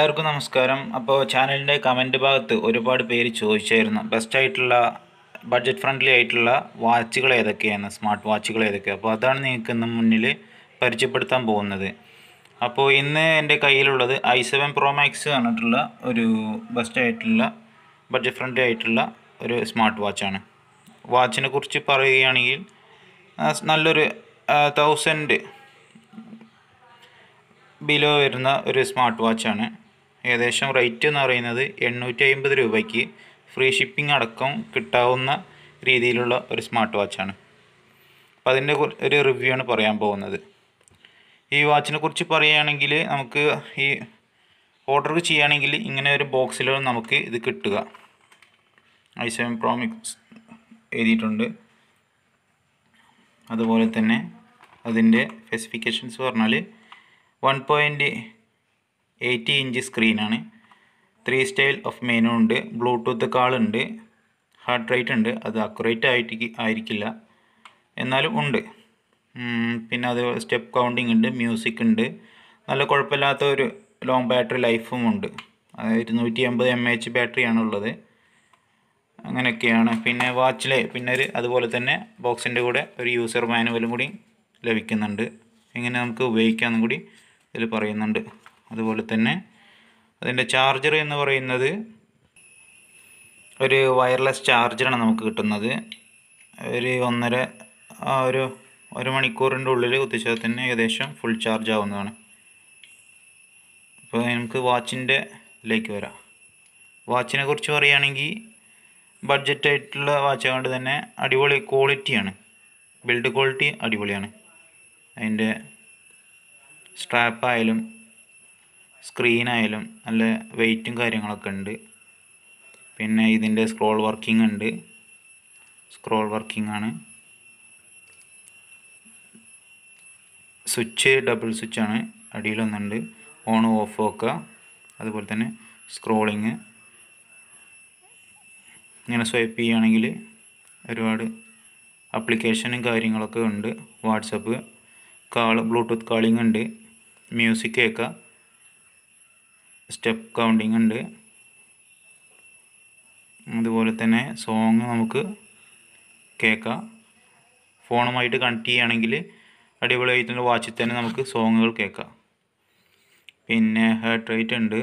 എല്ലാവർക്കും നമസ്കാരം അപ്പോൾ ചാനലിൻ്റെ കമൻറ്റ് ഭാഗത്ത് ഒരുപാട് പേര് ചോദിച്ചായിരുന്നു ബെസ്റ്റ് ആയിട്ടുള്ള ബഡ്ജറ്റ് ഫ്രണ്ട്ലി ആയിട്ടുള്ള വാച്ചുകൾ ഏതൊക്കെയാണ് സ്മാർട്ട് വാച്ചുകൾ ഏതൊക്കെയാണ് അപ്പോൾ അതാണ് നിങ്ങൾക്ക് ഇന്ന് മുന്നിൽ പരിചയപ്പെടുത്താൻ പോകുന്നത് അപ്പോൾ ഇന്ന് എൻ്റെ കയ്യിലുള്ളത് ഐ സെവൻ പ്രോ മാക്സ് പറഞ്ഞിട്ടുള്ള ഒരു ബെസ്റ്റ് ആയിട്ടുള്ള ബഡ്ജറ്റ് ഫ്രണ്ട്ലി ആയിട്ടുള്ള ഒരു സ്മാർട്ട് വാച്ചാണ് വാച്ചിനെ കുറിച്ച് പറയുകയാണെങ്കിൽ ആ, നല്ലൊരു തൗസൻഡ് ബിലോ വരുന്ന ഒരു സ്മാർട്ട് വാച്ചാണ് ഏകദേശം റേറ്റ് എന്ന് പറയുന്നത് എണ്ണൂറ്റി അമ്പത് രൂപയ്ക്ക് ഫ്രീ ഷിപ്പിംഗ് അടക്കം കിട്ടാവുന്ന രീതിയിലുള്ള ഒരു സ്മാർട്ട് വാച്ചാണ് അപ്പം അതിൻ്റെ കുർ- ഒരു റിവ്യൂ ആണ് പറയാൻ പോകുന്നത് ഈ വാച്ചിനെ കുറിച്ച് പറയുകയാണെങ്കിൽ നമുക്ക് ഈ ഓർഡർ ചെയ്യുകയാണെങ്കിൽ ഇങ്ങനെ ഒരു ബോക്സിലാണ് നമുക്ക് ഇത് കിട്ടുക ഐ സെവൻ പ്രോമിക്സ് എഴുതിയിട്ടുണ്ട് അതുപോലെ തന്നെ അതിൻ്റെ സ്പെസിഫിക്കേഷൻസ് പറഞ്ഞാൽ വൺ പോയിൻറ്റ് എയ്റ്റി ഇഞ്ച് സ്ക്രീനാണ് ത്രീ സ്റ്റൈൽ ഓഫ് മെനു ഉണ്ട് ബ്ലൂടൂത്ത് കാൾ ഉണ്ട് ഹാർട്ട് റേറ്റ് ഉണ്ട് അത് അക്യുറേറ്റ് ആയിട്ട് ആയിരിക്കില്ല എന്നാലും ഉണ്ട് ഉം, പിന്നെ അത് സ്റ്റെപ്പ് കൗണ്ടിങ് ഉണ്ട് മ്യൂസിക് ഉണ്ട് നല്ല കുഴപ്പമില്ലാത്ത ഒരു ലോങ് ബാറ്ററി ലൈഫും ഉണ്ട് അത് ഇരുന്നൂറ്റി എൺപത് എം എച്ച് ബാറ്ററിയാണ് ഉള്ളത് അങ്ങനെയൊക്കെയാണ് പിന്നെ വാച്ചിൽ പിന്നെ ഒരു അതുപോലെ തന്നെ ബോക്സിൻ്റെ കൂടെ ഒരു യൂസർ മാനുവലും കൂടി ലഭിക്കുന്നുണ്ട് എങ്ങനെ നമുക്ക് ഉപയോഗിക്കാമെന്നും കൂടി ഇതിൽ പറയുന്നുണ്ട് അതുപോലെ തന്നെ അതിൻ്റെ ചാർജർ എന്ന് പറയുന്നത് ഒരു വയർലെസ് ചാർജറാണ് നമുക്ക് കിട്ടുന്നത് ഒരു ഒന്നര ആ ഒരു ഒരു മണിക്കൂറിൻ്റെ ഉള്ളിൽ കുത്തിച്ചാൽ തന്നെ ഏകദേശം ഫുൾ ചാർജ് ആവുന്നതാണ് അപ്പോൾ നമുക്ക് വാച്ചിൻ്റെ ഇതിലേക്ക് വരാം വാച്ചിനെ കുറിച്ച് പറയുകയാണെങ്കിൽ ബഡ്ജറ്റ് ആയിട്ടുള്ള വാച്ച് കൊണ്ട് തന്നെ അടിപൊളി ക്വാളിറ്റിയാണ് ബിൽഡ് ക്വാളിറ്റി അടിപൊളിയാണ് അതിൻ്റെ സ്ട്രാപ്പായാലും സ്ക്രീനായാലും നല്ല വെയിറ്റും കാര്യങ്ങളൊക്കെ ഉണ്ട് പിന്നെ ഇതിൻ്റെ സ്ക്രോൾ വർക്കിംഗ് ഉണ്ട് സ്ക്രോൾ വർക്കിംഗ് ആണ് സ്വിച്ച് ഡബിൾ സ്വിച്ചാണ് അടിയിലൊന്നുണ്ട് ഓൺ ഓഫ് ഒക്കെ അതുപോലെ തന്നെ സ്ക്രോളിങ് ഇങ്ങനെ സ്വൈപ്പ് ചെയ്യുകയാണെങ്കിൽ ഒരുപാട് ആപ്ലിക്കേഷനും കാര്യങ്ങളൊക്കെ ഉണ്ട് വാട്സപ്പ് കാൾ ബ്ലൂടൂത്ത് കാളിംഗ് ഉണ്ട് മ്യൂസിക് കേൾക്കാം സ്റ്റെപ്പ് കൗണ്ടിങ് ഉണ്ട് അതുപോലെ തന്നെ സോങ് നമുക്ക് കേൾക്കാം ഫോണുമായിട്ട് കണക്ട് ചെയ്യുകയാണെങ്കിൽ അടിപൊളിയായിട്ടുള്ള വാച്ചിൽ തന്നെ നമുക്ക് സോങ്ങുകൾ കേൾക്കാം പിന്നെ ഹാർട്ട് റേറ്റ് ഉണ്ട്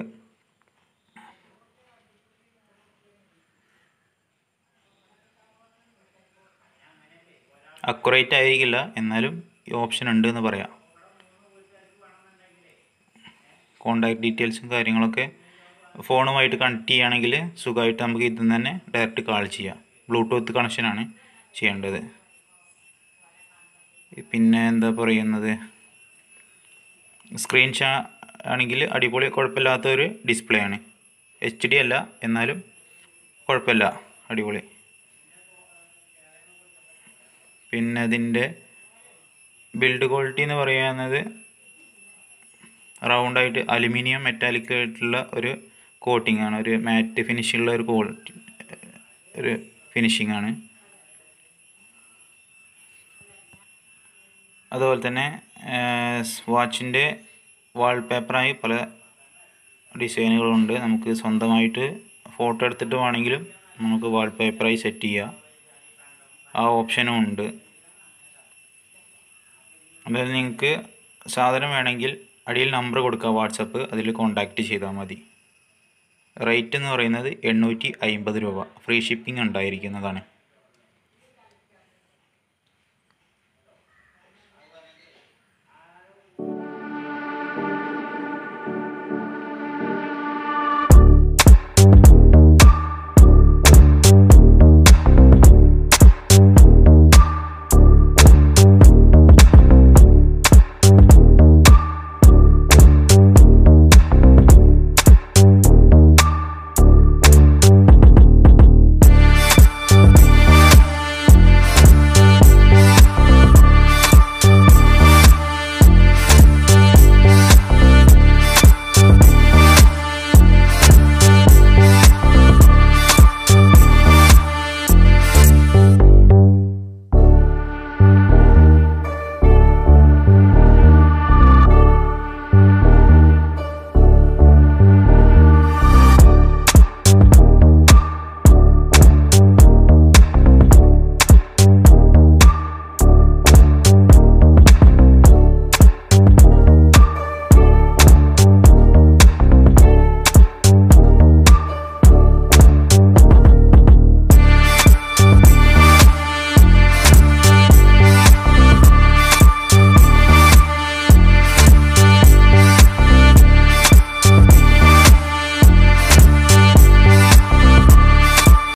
അക്യുറേറ്റ് ആയിരിക്കില്ല എന്നാലും ഈ ഓപ്ഷൻ ഉണ്ട് എന്ന് പറയാം കോണ്ടാക്ട് ഡീറ്റെയിൽസും കാര്യങ്ങളൊക്കെ ഫോണുമായിട്ട് കണക്ട് ചെയ്യുകയാണെങ്കിൽ സുഖമായിട്ട് നമുക്ക് ഇതിൽ നിന്ന് തന്നെ ഡയറക്റ്റ് കാൾ ചെയ്യാം ബ്ലൂടൂത്ത് കണക്ഷനാണ് ചെയ്യേണ്ടത് പിന്നെ എന്താ പറയുന്നത് സ്ക്രീൻ ഷാ ആണെങ്കിൽ അടിപൊളി കുഴപ്പമില്ലാത്ത ഒരു ഡിസ്പ്ലേ ആണ് എച്ച് ഡി അല്ല എന്നാലും കുഴപ്പമില്ല അടിപൊളി പിന്നെ അതിൻ്റെ ബിൽഡ് ക്വാളിറ്റി എന്ന് പറയുന്നത് റൗണ്ടായിട്ട് അലുമിനിയം മെറ്റാലിക് ആയിട്ടുള്ള ഒരു കോട്ടിംഗ് ആണ് ഒരു മാറ്റ് ഫിനിഷുള്ള ഒരു ക്വാളിറ്റി ഒരു ഫിനിഷിംഗ് ആണ് അതുപോലെ തന്നെ വാച്ചിൻ്റെ വാൾപേപ്പറായി പല ഡിസൈനുകളുണ്ട് നമുക്ക് സ്വന്തമായിട്ട് ഫോട്ടോ എടുത്തിട്ട് വേണമെങ്കിലും നമുക്ക് വാൾപേപ്പറായി സെറ്റ് ചെയ്യാം ആ ഓപ്ഷനും ഉണ്ട് അതായത് നിങ്ങൾക്ക് സാധനം വേണമെങ്കിൽ അടിയിൽ നമ്പർ കൊടുക്കുക വാട്സപ്പ് അതിൽ കോൺടാക്റ്റ് ചെയ്താൽ മതി റേറ്റ് എന്ന് പറയുന്നത് എണ്ണൂറ്റി അമ്പത് രൂപ ഫ്രീ ഷിപ്പിംഗ് ഉണ്ടായിരിക്കുന്നതാണ്